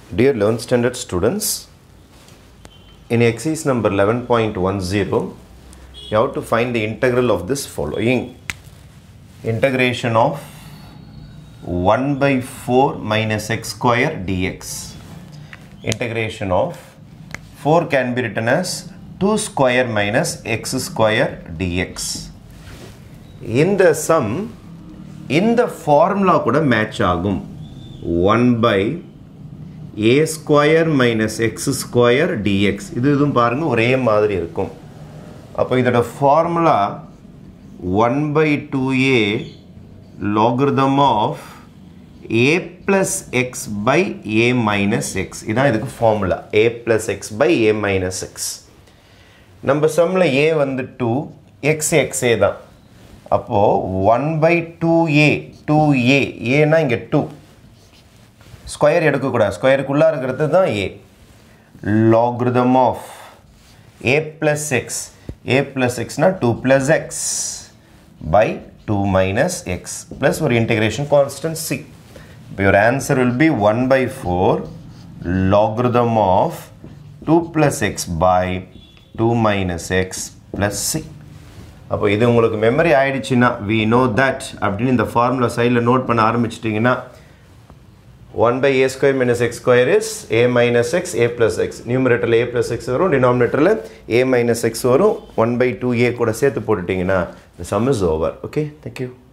Dear 11th standard students, in exercise number 11.10, you have to find the integral of this following. Integration of 1 by 4 minus x square dx. Integration of 4 can be written as 2 square minus x square dx. இந்த sum இந்த formula கூட match ஆகும் one by A square minus x square dx இது இதுவும் பாருங்கள் ஒரே மாதிரி இருக்கும் அப்போ இதோட formula one by two A logarithm of A plus x by A minus x இதான் இதுக்கு formula A plus x by A minus x நம்ம சம்மில் ஏ வந்து டூ எக்ஸ் எக்ஸே தான் அப்போது one by two A two A ஏன்னா இங்கே டூ ஸ்கொயர் எடுக்கக்கூடாது ஸ்கொயருக்குள்ளே இருக்கிறது தான் A logarithm of A plus x A plus எக்ஸ்னால் two plus x by two minus x plus ஒரு இன்டிகிரேஷன் கான்ஸ்டன்ட் சி இப்போ your answer will be 1 by 4 logarithm of 2 plus x by 2 minus x plus c அப்போ இது உங்களுக்கு memory ஆயிடுச்சுன்னா we know that அப்படின்னு இந்த formula சைடில் நோட் பண்ண ஆரம்பிச்சிட்டிங்கன்னா one by A square minus x square is A minus x A plus x நியூமரேட்டரில் ஏ ப்ளஸ் எக்ஸ் வரும் டினாமினேட்டரில் ஏ மைனஸ் எக்ஸ் வரும் ஒன் பை டூ ஏ கூட சேர்த்து போட்டுட்டிங்கன்னா இந்த sum is over okay thank you